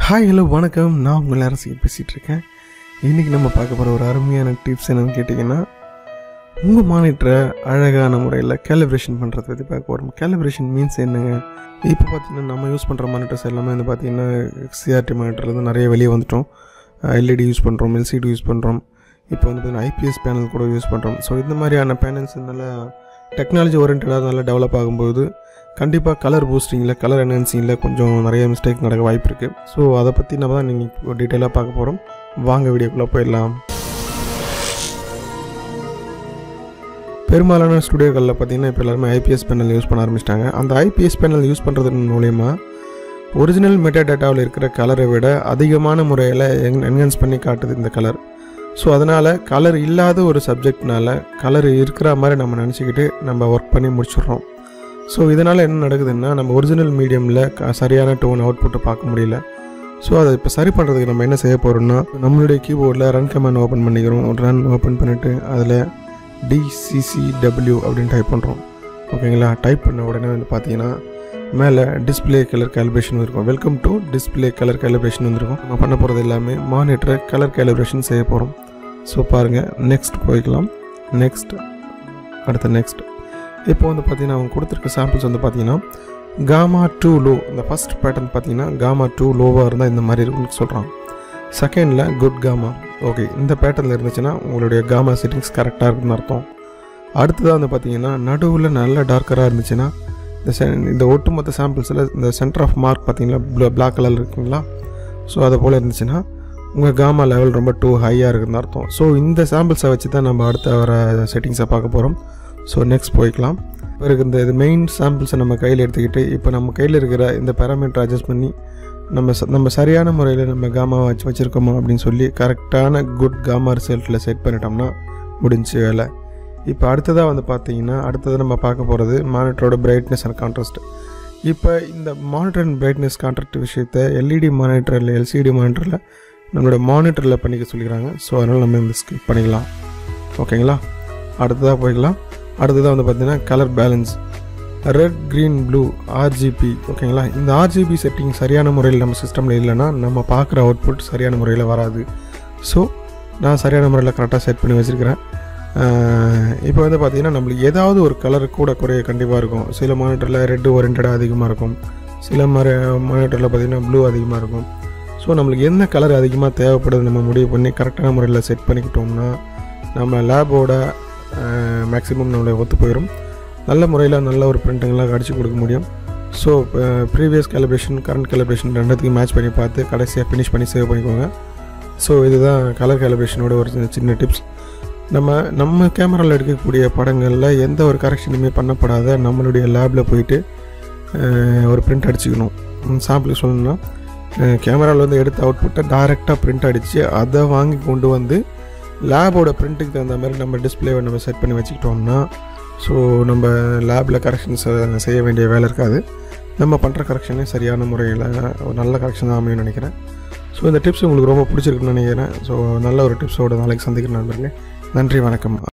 hi hello வணக்கம் நான் உங்கள் அரசியல் பேசிகிட்டு இருக்கேன் இன்றைக்கி நம்ம பார்க்க போகிற ஒரு அருமையான டிப்ஸ் என்னன்னு கேட்டிங்கன்னா உங்கள் மானிட்டரை அழகான முறையில் கேலிப்ரேஷன் பண்ணுறத பற்றி பார்க்க போகிறோம் கேலிப்ரேஷன் மீன்ஸ் என்னங்க இப்போ பார்த்தீங்கன்னா நம்ம யூஸ் பண்ணுற மானிட்டர்ஸ் எல்லாமே வந்து பார்த்திங்கன்னா சிஆர்டி மானிட்டர்லேருந்து நிறைய வெளியே வந்துட்டோம் எல்இடி யூஸ் பண்ணுறோம் எல்சிடி யூஸ் பண்ணுறோம் இப்போ வந்து பார்த்திங்கன்னா ஐபிஎஸ் பேனல் கூட யூஸ் பண்ணுறோம் ஸோ இந்த மாதிரியான பேனல்ஸ் நல்லா டெக்னாலஜி ஓரியன்டாக நல்லா டெவலப் ஆகும்போது கண்டிப்பாக கலர் பூஸ்டிங்கில் கலர் என்ஹான்சிங்கில் கொஞ்சம் நிறைய மிஸ்டேக் நடக்க வாய்ப்பு இருக்குது ஸோ அதை பற்றி நம்ம தான் நீங்கள் டீட்டெயிலாக பார்க்க போகிறோம் வாங்க வீடியோக்குள்ளே போயிடலாம் பெரும்பாலான ஸ்டுடியோக்களில் பார்த்தீங்கன்னா இப்போ எல்லாருமே ஐபிஎஸ் பேனல் யூஸ் பண்ண ஆரம்பிச்சிட்டாங்க அந்த ஐபிஎஸ் பேனல் யூஸ் பண்ணுறது மூலயமா ஒரிஜினல் மெட்டா டேட்டாவில் இருக்கிற கலரை விட அதிகமான முறையில் என் என்ஹான்ஸ் பண்ணி காட்டுது இந்த கலர் ஸோ அதனால் கலர் இல்லாத ஒரு சப்ஜெக்ட்னால கலர் இருக்கிற மாதிரி நம்ம நினச்சிக்கிட்டு நம்ம ஒர்க் பண்ணி முடிச்சிடுறோம் ஸோ இதனால் என்ன நடக்குதுன்னா நம்ம ஒரிஜினல் மீடியமில் க சரியான டோன் அவுட்புட்டை பார்க்க முடியல ஸோ அதை இப்போ சரி பண்ணுறதுக்கு நம்ம என்ன செய்ய போகிறோம்னா நம்மளுடைய கீபோர்டில் ரன் கமாண்ட் ஓப்பன் பண்ணிக்கிறோம் ரன் ஓப்பன் பண்ணிவிட்டு அதில் டிசிசிடபிள்யூ அப்படின்னு டைப் பண்ணுறோம் ஓகேங்களா டைப் பண்ண உடனே வந்து பார்த்தீங்கன்னா மேலே டிஸ்பிளே கலர் கேலிப்ரேஷன் இருக்கும் welcome to display colour calibration வந்திருக்கும் நம்ம பண்ண போகிறது எல்லாமே மானிட்டரை கலர் கேலிப்ரேஷன் செய்ய போகிறோம் ஸோ பாருங்கள் நெக்ஸ்ட் போய்க்கலாம் நெக்ஸ்ட் அடுத்த நெக்ஸ்ட் இப்போ வந்து பார்த்தீங்கன்னா அவங்க கொடுத்துருக்க சாம்பிள்ஸ் வந்து பார்த்தீங்கன்னா காமா டூ லோ இந்த ஃபஸ்ட் பேட்டர்ன் பார்த்தீங்கன்னா காமா டூ லோவாக இருந்தால் இந்த மாதிரி இருக்குன்னு சொல்கிறான் செகண்டில் குட் காமா ஓகே இந்த பேட்டர்னில் இருந்துச்சுன்னா உங்களுடைய காமா செட்டிங்ஸ் கரெக்டாக இருக்குன்னு அர்த்தம் அடுத்ததாக வந்து பார்த்தீங்கன்னா நடுவில் நல்ல டார்க்கராக இருந்துச்சுன்னா இந்த செ இந்த ஒட்டுமொத்த சாம்பிள்ஸில் இந்த சென்டர் ஆஃப் மார்க் பார்த்தீங்களா பிளாக் கலர் இருக்குங்களா ஸோ அதை போல் இருந்துச்சுன்னா உங்கள் காமா லெவல் ரொம்ப டூ ஹையாக இருக்குன்னு அர்த்தம் ஸோ இந்த சாம்பிள்ஸை வச்சு தான் நம்ம அடுத்த வர செட்டிங்ஸை பார்க்க போகிறோம் ஸோ நெக்ஸ்ட் போய்க்கலாம் பிறகு இந்த இது மெயின் சாம்பிள்ஸை நம்ம கையில் எடுத்துக்கிட்டு இப்போ நம்ம கையில் இருக்கிற இந்த பேராமீட்டர் அட்ஜஸ்ட் பண்ணி நம்ம ச நம்ம சரியான முறையில் நம்ம காமா வச்சு வச்சுருக்கோமா அப்படின்னு சொல்லி கரெக்டான குட் காமா ரிசல்ட்டில் செட் பண்ணிட்டோம்னா முடிஞ்சு வேலை இப்போ அடுத்ததாக வந்து பார்த்தீங்கன்னா அடுத்தது நம்ம பார்க்க போகிறது மானிட்டரோட பிரைட்னஸ் அண்ட் கான்ட்ராஸ்ட் இப்போ இந்த மானிட்டர் அண்ட் பிரைட்னஸ் கான்ட்ராக்ட் விஷயத்தை எல்இடி மானிட்டர் இல்லை எல்சிடி மானிட்டரில் நம்மளோட மானிட்டரில் பண்ணிக்க சொல்லிக்கிறாங்க ஸோ அதனால் நம்ம இந்த ஸ்கிப் பண்ணிக்கலாம் ஓகேங்களா அடுத்ததாக போய்க்கலாம் அடுத்ததாக வந்து பார்த்திங்கன்னா colour balance red green blue RGB ஓகேங்களா இந்த ஆர்ஜிபி செட்டிங் சரியான முறையில் நம்ம சிஸ்டமில் இல்லைன்னா நம்ம பார்க்குற அவுட்புட் சரியான முறையில் வராது ஸோ நான் சரியான முறையில் கரெக்டாக செட் பண்ணி வச்சுருக்கிறேன் இப்போ வந்து பார்த்திங்கன்னா நம்மளுக்கு ஏதாவது ஒரு கலர் கூட குறைய கண்டிப்பாக இருக்கும் சில மானிட்டரில் ரெட்டு ஓரியன்டாக அதிகமாக இருக்கும் சில மாதிரி மானிட்டரில் பார்த்திங்கன்னா ப்ளூ அதிகமாக இருக்கும் ஸோ நம்மளுக்கு என்ன கலர் அதிகமாக தேவைப்படுது நம்ம முடிவு பண்ணி கரெக்டான முறையில் செட் பண்ணிக்கிட்டோம்னா நம்ம லேபோட மேக்ஸிமம் நம்மளை ஒத்து போயிடும் நல்ல முறையில் நல்ல ஒரு பிரிண்டிங்லாம் அடித்து கொடுக்க முடியும் so previous calibration current calibration ரெண்டுத்துக்கும் மேட்ச் பண்ணி பார்த்து கடைசியாக ஃபினிஷ் பண்ணி சேவ் பண்ணிக்கோங்க ஸோ இதுதான் கலர் கேலிப்ரேஷனோட ஒரு சின்ன டிப்ஸ் நம்ம நம்ம கேமராவில் எடுக்கக்கூடிய படங்களில் எந்த ஒரு கரெக்ஷனுமே பண்ணப்படாத நம்மளுடைய லேபில் போயிட்டு ஒரு பிரிண்ட் அடிச்சுக்கணும் சாம்பிளுக்கு சொல்லணும்னா கேமராவில் வந்து எடுத்த அவுட்புட்டை டைரெக்டாக பிரிண்ட் அடித்து அதை வாங்கி கொண்டு வந்து லேபோட பிரிண்ட்டுக்கு தகுந்த மாதிரி நம்ம டிஸ்பிளேவை நம்ம செட் பண்ணி வச்சுக்கிட்டோம்னா ஸோ நம்ம லேபில் கரெக்ஷன்ஸ் செய்ய வேண்டிய வேலை இருக்காது நம்ம பண்ணுற கரெக்ஷனே சரியான முறையில் ஒரு நல்ல கரெக்ஷன் தான் அமையும் நினைக்கிறேன் ஸோ இந்த டிப்ஸ் உங்களுக்கு ரொம்ப பிடிச்சிருக்குன்னு நினைக்கிறேன் ஸோ நல்ல ஒரு டிப்ஸோட நாளைக்கு சந்திக்கிறேன் நண்பர்களே நன்றி வணக்கம்